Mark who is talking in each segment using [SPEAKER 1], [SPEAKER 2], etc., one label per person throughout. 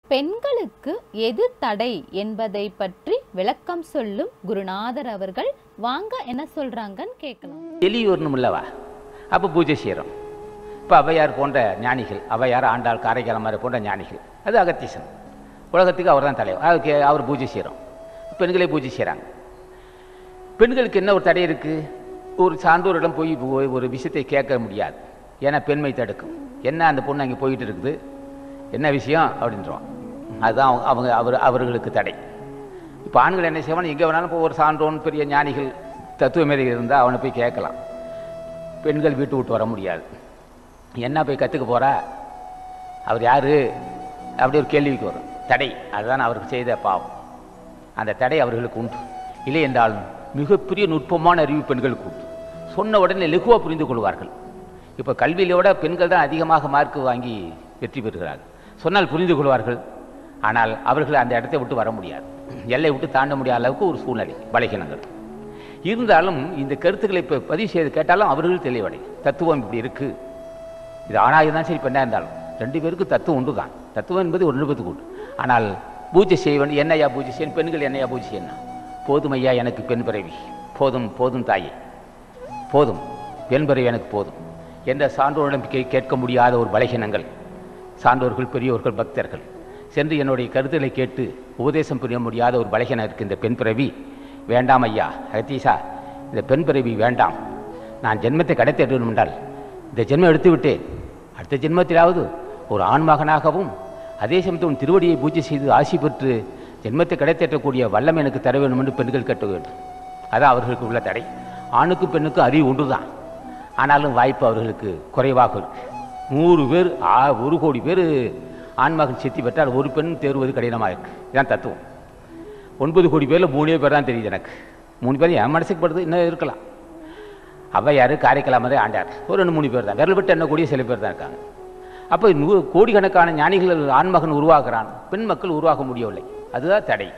[SPEAKER 1] பெண்களுக்கு எது தடை என்பதை பற்றி விளக்கம் சொல்லும் குருநாதர் அவர்கள் வாங்க என்ன சொல்றாங்கன்னு கேட்கலாம்
[SPEAKER 2] எலியூர்னு இல்லவா அப்போ பூஜை செய்கிறோம் இப்போ ஔவையார் போன்ற ஞானிகள் ஔவையார் ஆண்டாள் காரைக்காலமாரி போன்ற ஞானிகள் அது அகத்தீசன் உலகத்துக்கு அவர் தான் தலைவர் அதுக்கு அவர் பூஜை செய்கிறோம் பெண்களே பூஜை செய்கிறாங்க பெண்களுக்கு என்ன ஒரு தடை இருக்குது ஒரு சான்றோரிடம் போய் போய் ஒரு விஷயத்தை கேட்க முடியாது ஏன்னா பெண்மை தடுக்கும் என்ன அந்த பொண்ணு அங்கே போயிட்டு இருக்குது என்ன விஷயம் அப்படின்றோம் அதுதான் அவங்க- அவங்க அவர் அவர்களுக்கு தடை இப்போ ஆண்கள் என்ன செய்வான் எங்கே வேணாலும் இப்போ ஒரு சான்றோன் பெரிய ஞானிகள் தத்துவ மேதைகள் இருந்தால் அவனை போய் கேட்கலாம் பெண்கள் வீட்டு விட்டு வர முடியாது என்ன போய் கற்றுக்க போகிறா அவர் யார் அப்படி ஒரு கேள்விக்கு வரும் தடை அதுதான் அவருக்கு செய்த பாவம் அந்த தடை அவர்களுக்கு உண்டு இல்லை என்றாலும் மிகப்பெரிய நுட்பமான அறிவு பெண்களுக்கு உண்டு சொன்ன உடனே லெகுவாக புரிந்து கொள்வார்கள் இப்போ கல்வியிலோட பெண்கள் தான் அதிகமாக மார்க் வாங்கி வெற்றி பெறுகிறார்கள் சொன்னால் புரிந்து கொள்வார்கள் ஆனால் அவர்கள் அந்த இடத்தை விட்டு வர முடியாது எல்லை விட்டு தாண்ட முடியாத அளவுக்கு ஒரு சூழ்நிலை பலகீனங்கள் இருந்தாலும் இந்த கருத்துக்களை இப்போ பதிவு செய்து கேட்டாலும் அவர்கள் தெளிவடை தத்துவம் இப்படி இருக்குது இது ஆணாக இருந்தாலும் சரி பெண்ணாக இருந்தாலும் ரெண்டு பேருக்கும் தத்துவம் உண்டு தான் தத்துவம் என்பது ஒன்று பேத்துக்கு உண்டு ஆனால் பூஜை செய்வன் என்னையா பூஜை செய்யணும் பெண்கள் என்னையா பூஜை செய்யணும் போதும் ஐயா எனக்கு பெண் பிறவி போதும் போதும் தாயே போதும் பெண் பிறவி எனக்கு போதும் என்ற சான்றோரிடம் கே- கேட்க முடியாத ஒரு பலகீனங்கள் சான்றோர்கள் பெரியோர்கள் பக்தர்கள் சென்று என்னுடைய கருத்துக்களை கேட்டு உபதேசம் புரிய முடியாத ஒரு பலகீனம் இருக்கு இந்த பெண் பிறவி வேண்டாம் ஐயா அகத்தீசா இந்த பெண் பிறவி வேண்டாம் நான் ஜென்மத்தை கடத்தி வேண்டும் என்றால் இந்த ஜென்மம் எடுத்து விட்டேன் அடுத்த ஜென்மத்திலாவது ஒரு ஆண்மகனாகவும் அதே சமயத்தில் உன் திருவடியை பூஜை செய்து ஆசி பெற்று ஜென்மத்தை கிடைத்தேற்றக்கூடிய வல்லம் எனக்கு தர வேண்டும் என்று பெண்கள் கேட்க வேண்டும் அதான் அவர்களுக்கு உள்ள தடை ஆணுக்கும் பெண்ணுக்கும் அறிவு ஒன்றுதான் ஆனாலும் வாய்ப்பு அவர்களுக்கு குறைவாக இருக்கு நூறு பேர் ஆ ஒரு கோடி பேர் ஆண்மகன் சித்தி பெற்றால் ஒரு பெண் தேர்வது கடினமாக இருக்கு இதுதான் தத்துவம் ஒன்பது கோடி பேரில் மூணே பேர் தான் தெரியுது எனக்கு மூணு பேர் என் மனசுக்கு படுது இன்னும் இருக்கலாம் ஔவையார் காரைக்கால் மாதிரி ஆண்டார் ஒரு ரெண்டு மூணு பேர் தான் விரல் விட்டு எண்ணக்கூடிய சில பேர் தான் இருக்காங்க அப்போ நூ கோடிக்கணக்கான ஞானிகள் ஆண்மகன் உருவாக்குறான் பெண் மக்கள் உருவாக்க முடியவில்லை அதுதான் தடை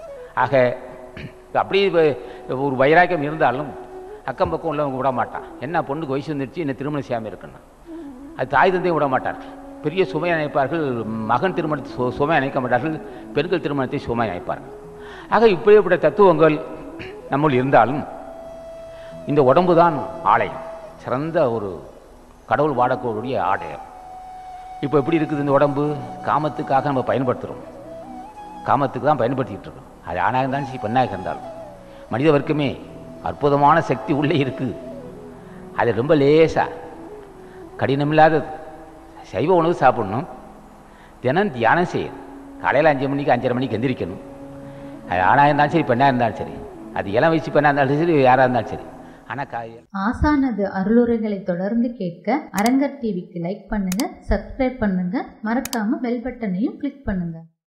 [SPEAKER 2] ஆக அப்படியே இப்ப ஒரு வைராக்கியம் இருந்தாலும் அக்கம் பக்கம் உள்ளவங்க விட மாட்டான் என்ன பொண்ணுக்கு வயசு வந்துருச்சு என்ன திருமணம் செய்யாமல் இருக்கணும் அது தாய் தந்தையும் விட மாட்டார்கள் பெரிய சுமையை நினைப்பார்கள் மகன் திருமணத்தை சு சுமை நினைக்க மாட்டார்கள் பெண்கள் திருமணத்தை சுமை நினைப்பார்கள் ஆக இப்படிப்பட்ட தத்துவங்கள் நம்முள் இருந்தாலும் இந்த உடம்பு தான் ஆலயம் சிறந்த ஒரு கடவுள் வாடக்கூடிய ஆலயம் இப்போ எப்படி இருக்குது இந்த உடம்பு காமத்துக்காக நம்ம பயன்படுத்துகிறோம் காமத்துக்கு தான் பயன்படுத்திக்கிட்டு இருக்கோம் அது ஆணாக இருந்தாலும் சரி பெண்ணாக இருந்தாலும் மனித வர்க்கமே அற்புதமான சக்தி உள்ளே இருக்குது அது ரொம்ப லேசாக கடினமில்லாத சைவ உணவு சாப்பிடணும் தினம் தியானம் செய்யணும் காலையில் அஞ்சு மணிக்கு அஞ்சரை மணிக்கு எந்திரிக்கணும் அது ஆணாக இருந்தாலும் சரி பெண்ணாக இருந்தாலும் சரி அது இளம் வயசு பெண்ணாக இருந்தாலும் சரி யாராக இருந்தாலும் சரி ஆனால் கா
[SPEAKER 3] ஆசானது அருளுரைகளை தொடர்ந்து கேட்க அரங்கர் டிவிக்கு லைக் பண்ணுங்க சப்ஸ்கிரைப் பண்ணுங்க மறக்காம பெல் பட்டனையும் கிளிக் பண்ணுங்க